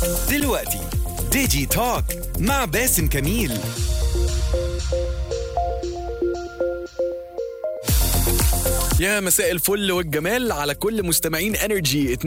دلوقتي ديجي توك مع باسم كميل يا مساء الفل والجمال على كل مستمعين انرجي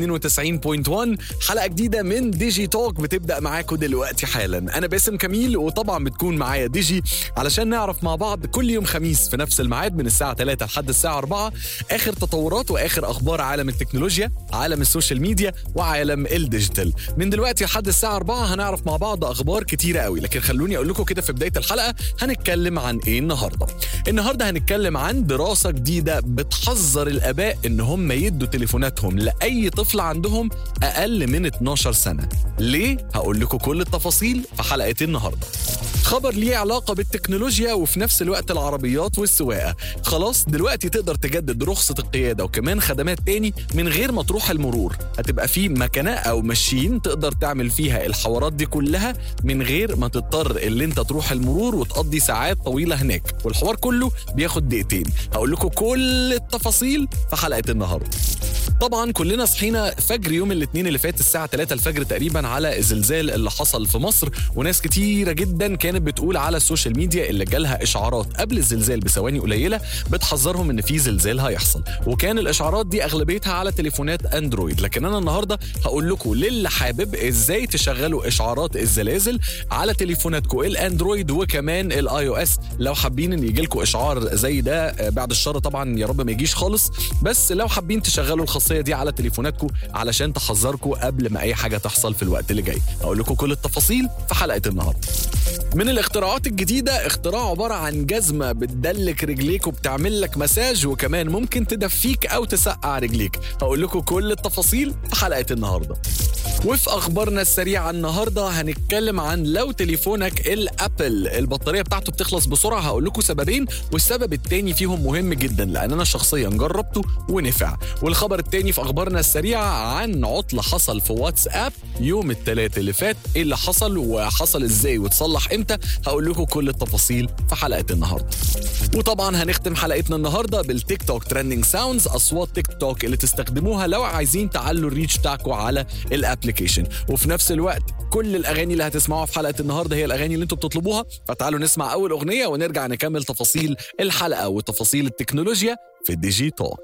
92.1 حلقه جديده من ديجي توك بتبدا معاكم دلوقتي حالا انا باسم كميل وطبعا بتكون معايا ديجي علشان نعرف مع بعض كل يوم خميس في نفس الميعاد من الساعه 3 لحد الساعه 4 اخر تطورات واخر اخبار عالم التكنولوجيا عالم السوشيال ميديا وعالم الديجيتال من دلوقتي لحد الساعه 4 هنعرف مع بعض اخبار كتيره قوي لكن خلوني اقول لكم كده في بدايه الحلقه هنتكلم عن ايه النهارده النهارده هنتكلم عن دراسه جديده بتحذر الاباء ان هم يدوا تليفوناتهم لاي طفل عندهم اقل من 12 سنه ليه هقول لكم كل التفاصيل في حلقه النهارده خبر ليه علاقة بالتكنولوجيا وفي نفس الوقت العربيات والسواقة خلاص دلوقتي تقدر تجدد رخصة القيادة وكمان خدمات تاني من غير ما تروح المرور هتبقى في مكنة أو ماشين تقدر تعمل فيها الحوارات دي كلها من غير ما تضطر اللي انت تروح المرور وتقضي ساعات طويلة هناك والحوار كله بياخد دقيقتين هقول لكم كل التفاصيل في حلقة النهاردة طبعا كلنا صحينا فجر يوم الاثنين اللي فات الساعه 3 الفجر تقريبا على الزلزال اللي حصل في مصر وناس كتيره جدا كانت بتقول على السوشيال ميديا اللي جالها اشعارات قبل الزلزال بثواني قليله بتحذرهم ان في زلزال هيحصل وكان الاشعارات دي اغلبيتها على تليفونات اندرويد لكن انا النهارده هقول لكم للي حابب ازاي تشغلوا اشعارات الزلازل على تليفوناتكم الاندرويد وكمان الاي او اس لو حابين ان يجي لكم اشعار زي ده آه، بعد الشر طبعا يا رب ما يجيش خالص بس لو حابين تشغلوا الخاصيه دي على تليفوناتكم علشان تحذركم قبل ما اي حاجه تحصل في الوقت اللي جاي هقول لكم كل التفاصيل في حلقه النهارده من الاختراعات الجديدة اختراع عبارة عن جزمة بتدلك رجليك وبتعمل لك مساج وكمان ممكن تدفيك أو تسقع رجليك هقول لكم كل التفاصيل في حلقة النهاردة وفي أخبارنا السريعة النهاردة هنتكلم عن لو تليفونك الأبل البطارية بتاعته بتخلص بسرعة هقول لكم سببين والسبب التاني فيهم مهم جدا لأن أنا شخصيا جربته ونفع والخبر التاني في أخبارنا السريعة عن عطل حصل في واتساب يوم الثلاث اللي فات ايه اللي حصل وحصل ازاي وتصلح امتى هقول لكم كل التفاصيل في حلقه النهارده وطبعا هنختم حلقتنا النهارده بالتيك توك ترending ساوندز اصوات تيك توك اللي تستخدموها لو عايزين تعلوا الريتش بتاعكم على الابلكيشن وفي نفس الوقت كل الاغاني اللي هتسمعوها في حلقه النهارده هي الاغاني اللي انتم بتطلبوها فتعالوا نسمع اول اغنيه ونرجع نكمل تفاصيل الحلقه وتفاصيل التكنولوجيا في ديجي توك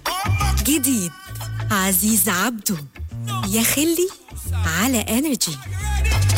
جديد عزيز عبده يا خلي على انرجي